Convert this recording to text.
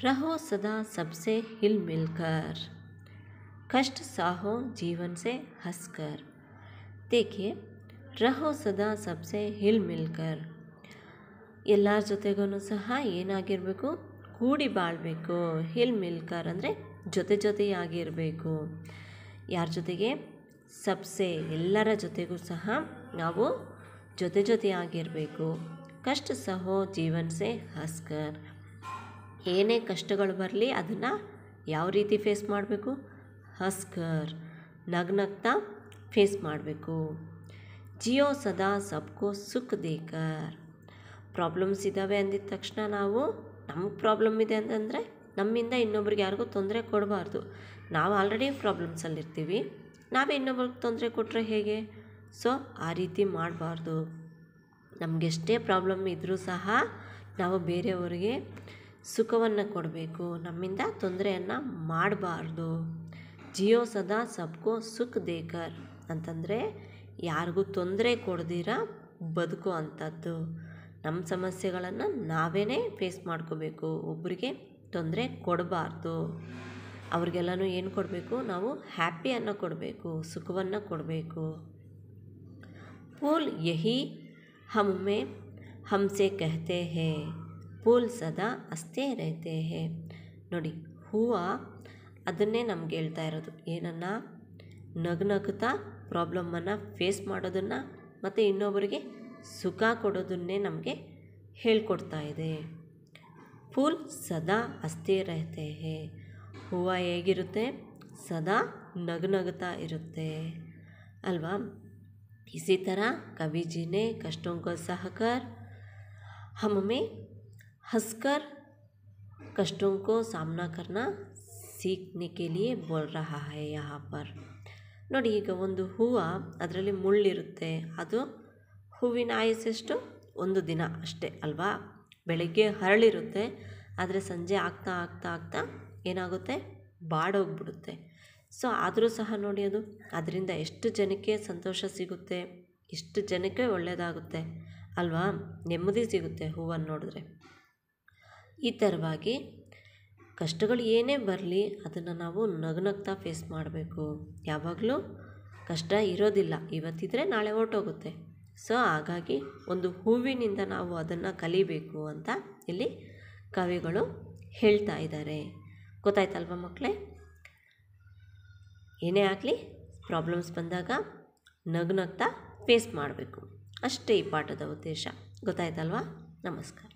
रहो सदा सबसे हिल मिलकर कष्ट साहो जीवन से हंसकर देखिए रहो सदा सबसे हिल मिलकर ಎಲ್ಲರ ಜೊತೆಗೂ ಸಹ ಏನಾಗಿರಬೇಕು ಕೂಡಿ ಬಾಳಬೇಕು ಹಿಲ್ ಮಿಲ್ಕರ್ ಅಂದರೆ ಜೊತೆ ಜೊತೆಯಾಗಿರಬೇಕು ಯಾರ ಜೊತೆಗೆ ಸಬ್ಸೆ ಎಲ್ಲರ ಜೊತೆಗೂ ಸಹ ನಾವು ಜೊತೆ ಜೊತೆಯಾಗಿರಬೇಕು ಕಷ್ಟ ಸಹೋ ಜೀವನ್ಸೆ ಹಸ್ಕರ್ ಏನೇ ಕಷ್ಟಗಳು ಬರಲಿ ಅದನ್ನು ಯಾವ ರೀತಿ ಫೇಸ್ ಮಾಡಬೇಕು ಹಸ್ಕರ್ ನಗ್ನಗ್ತಾ ಫೇಸ್ ಮಾಡಬೇಕು ಜಿಯೋ ಸದಾ ಸಬ್ಕೋ ಸುಖ ದೇಕರ್ ಪ್ರಾಬ್ಲಮ್ಸ್ ಇದ್ದಾವೆ ಅಂದಿದ ತಕ್ಷಣ ನಾವು ನಮಗೆ ಪ್ರಾಬ್ಲಮ್ ಇದೆ ಅಂತಂದರೆ ನಮ್ಮಿಂದ ಇನ್ನೊಬ್ರಿಗೆ ಯಾರಿಗೂ ತೊಂದರೆ ಕೊಡಬಾರ್ದು ನಾವು ಆಲ್ರೆಡಿ ಪ್ರಾಬ್ಲಮ್ಸಲ್ಲಿರ್ತೀವಿ ನಾವೇ ಇನ್ನೊಬ್ರಿಗೆ ತೊಂದರೆ ಕೊಟ್ಟರೆ ಹೇಗೆ ಸೊ ಆ ರೀತಿ ಮಾಡಬಾರ್ದು ನಮಗೆಷ್ಟೇ ಪ್ರಾಬ್ಲಮ್ ಇದ್ದರೂ ಸಹ ನಾವು ಬೇರೆಯವರಿಗೆ ಸುಖವನ್ನು ಕೊಡಬೇಕು ನಮ್ಮಿಂದ ತೊಂದರೆಯನ್ನು ಮಾಡಬಾರ್ದು ಜಿಯೋ ಸದಾ ಸಬ್ಕೋ ಸುಖ ದೇಕರ್ ಅಂತಂದರೆ ಯಾರಿಗೂ ತೊಂದರೆ ಕೊಡ್ದಿರ ಬದುಕೋ ಅಂಥದ್ದು ನಮ್ಮ ಸಮಸ್ಯೆಗಳನ್ನು ನಾವೇ ಫೇಸ್ ಮಾಡ್ಕೋಬೇಕು ಒಬ್ಬರಿಗೆ ತೊಂದರೆ ಕೊಡಬಾರ್ದು ಅವ್ರಿಗೆಲ್ಲನೂ ಏನು ಕೊಡಬೇಕು ನಾವು ಹ್ಯಾಪಿಯನ್ನು ಕೊಡಬೇಕು ಸುಖವನ್ನು ಕೊಡಬೇಕು फूल यही हम में हमसे कहते हैं फूल ಸದಾ ಅಷ್ಟೇ रहते हैं ನೋಡಿ ಹೂವು ಅದನ್ನೇ ನಮ್ಗೆ ಹೇಳ್ತಾ ಇರೋದು ಏನನ್ನ ನಗ್ನಗ್ತಾ ಪ್ರಾಬ್ಲಮ್ಮನ್ನು ಫೇಸ್ ಮಾಡೋದನ್ನು ಮತ್ತು ಇನ್ನೊಬ್ಬರಿಗೆ ಸುಖ ಕೊಡೋದನ್ನೇ ನಮಗೆ ಹೇಳ್ಕೊಡ್ತಾ ಇದೆ ಫೂಲ್ ಸದಾ ಅಷ್ಟೇ ರಹತೆ ಹೇ ಹೂವು ಹೇಗಿರುತ್ತೆ ಸದಾ ನಗನಗ್ತಾ ಇರುತ್ತೆ ಅಲ್ವಾ इसी तरह कवि जी ने कष्टों को सहकर हमें हंसकर कष्टों को सामना करना सीखने के लिए बोल रहा है यहाँ पर ನೋಡಿ ಈಗ ಒಂದು ಹೂವು ಅದರಲ್ಲಿ ಮುಳ್ಳಿರುತ್ತೆ ಅದು ಹೂವಿನ ಆಯಸ್ಸೆಷ್ಟು ಒಂದು ದಿನ ಅಷ್ಟೇ ಅಲ್ವಾ ಬೆಳಗ್ಗೆ ಹರಳಿರುತ್ತೆ ಆದರೆ ಸಂಜೆ ಆಗ್ತಾ ಆಗ್ತಾ ಆಗ್ತಾ ಏನಾಗುತ್ತೆ ಬಾಡೋಗ್ಬಿಡುತ್ತೆ ಸೊ ಆದರೂ ಸಹ ನೋಡಿ ಅದು ಅದರಿಂದ ಎಷ್ಟು ಜನಕ್ಕೆ ಸಂತೋಷ ಸಿಗುತ್ತೆ ಎಷ್ಟು ಜನಕ್ಕೆ ಒಳ್ಳೆಯದಾಗುತ್ತೆ ಅಲ್ವಾ ನೆಮ್ಮದಿ ಸಿಗುತ್ತೆ ಹೂವನ್ನು ನೋಡಿದ್ರೆ ಈ ಥರವಾಗಿ ಕಷ್ಟಗಳು ಏನೇ ಬರಲಿ ಅದನ್ನು ನಾವು ನಗ್ನಗ್ತಾ ಫೇಸ್ ಮಾಡಬೇಕು ಯಾವಾಗಲೂ ಕಷ್ಟ ಇರೋದಿಲ್ಲ ಇವತ್ತಿದ್ರೆ ನಾಳೆ ಹೊರ್ಟೋಗುತ್ತೆ ಸೊ ಹಾಗಾಗಿ ಒಂದು ಹೂವಿನಿಂದ ನಾವು ಅದನ್ನು ಕಲಿಬೇಕು ಅಂತ ಇಲ್ಲಿ ಕವಿಗಳು ಹೇಳ್ತಾ ಇದ್ದಾರೆ ಗೊತ್ತಾಯ್ತಲ್ವ ಮಕ್ಕಳೇ ಏನೇ ಆಗಲಿ ಪ್ರಾಬ್ಲಮ್ಸ್ ಬಂದಾಗ ನಗ್ನಗ್ತಾ ಫೇಸ್ ಮಾಡಬೇಕು ಅಷ್ಟೇ ಈ ಪಾಠದ ಉದ್ದೇಶ ಗೊತ್ತಾಯ್ತಲ್ವಾ ನಮಸ್ಕಾರ